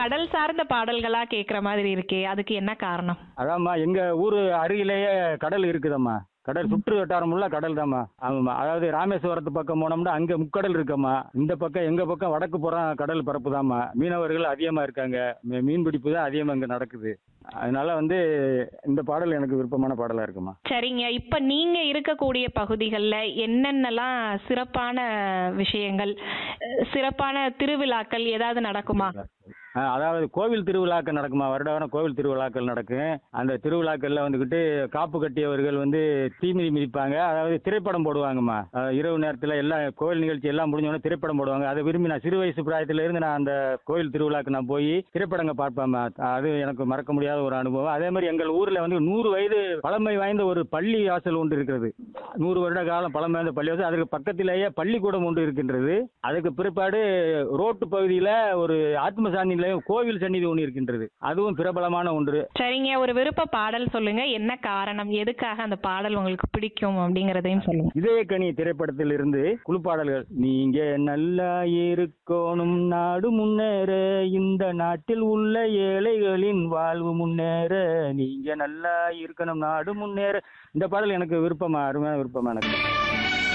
கடல் சார்ந்த பாடல்களா கேக்குற மாதிரி இருக்கே அதுக்கு என்ன காரணம் அதாம்மா எங்க ஊரு அருகிலேயே கடல் இருக்குதம்மா கடல் சுற்று வட்டாரம் உள்ள கடல் தாம்மா ஆமாம்மா அதாவது ராமேஸ்வரத்து பக்கம் போனோம்னா அங்க முக்கடல் இருக்கம்மா இந்த பக்கம் எங்க பக்கம் வடக்கு புறம் கடல் பரப்பு தாம்மா மீனவர்கள் அதிகமா இருக்காங்க மீ- மீன் பிடிப்பு தான் அதிகமா இங்க நடக்குது அதனால வந்து இந்த பாடல் எனக்கு விருப்பமான பாடலா இருக்குமா சரிங்க இப்ப நீங்க இருக்கக்கூடிய பகுதிகளில் என்னென்னலாம் சிறப்பான விஷயங்கள் அஹ், சிறப்பான திருவிழாக்கள் ஏதாவது நடக்குமா ஆ, அதாவது கோவில் திருவிழாக்கள் நடக்குமா வருட வருடம் கோவில் திருவிழாக்கள் நடக்கும் அந்த திருவிழாக்கள்ல வந்துக்கிட்டு காப்பு கட்டியவர்கள் வந்து தீமிதி மிதிப்பாங்க அதாவது திரைப்படம் போடுவாங்கம்மா அஹ், இரவு நேரத்தில் எல்லாம் கோவில் நிகழ்ச்சி எல்லாம் முடிஞ்ச உடனே திரைப்படம் போடுவாங்க அதை விரும்பி நான் சிறு வயசு பிராயத்துல இருந்து நான் அந்த கோவில் திருவிழாக்கு நான் போய் திரைப்படங்க பார்ப்பேம்மா அது எனக்கு மறக்க முடியாத ஒரு அனுபவம் அதே மாதிரி எங்கள் ஊர்ல வந்து நூறு வயது பழமை வாய்ந்த ஒரு பள்ளி வாசல் ஒன்று இருக்கிறது நூறு வருட காலம் பழமை வாய்ந்த பள்ளி வாசல் அதுக்கு பக்கத்திலேயே பள்ளிக்கூடம் ஒன்று இருக்கின்றது அதுக்கு பிற்பாடு ரோட்டு பகுதியில் ஒரு ஆத்ம சாந்தி நிலையம் கோவில் சந்நிதி ஒன்று இருக்கின்றது அதுவும் பிரபலமான ஒன்று சரிங்க ஒரு விருப்ப பாடல் சொல்லுங்க என்ன காரணம் எதுக்காக அந்த பாடல் உங்களுக்கு பிடிக்கும் அப்படிங்கறதையும் சொல்லுங்க இதயக்கனி திரைப்படத்தில் இருந்து குழுப்பாடல்கள் நீங்க நல்லா இருக்கணும் நாடு முன்னேற இந்த நாட்டில் உள்ள ஏழைகளின் வாழ்வு முன்னேற நீங்க நல்லா இருக்கணும் நாடு முன்னேற இந்த பாடல் எனக்கு விருப்பமா அருமையான விருப்பமா எனக்கு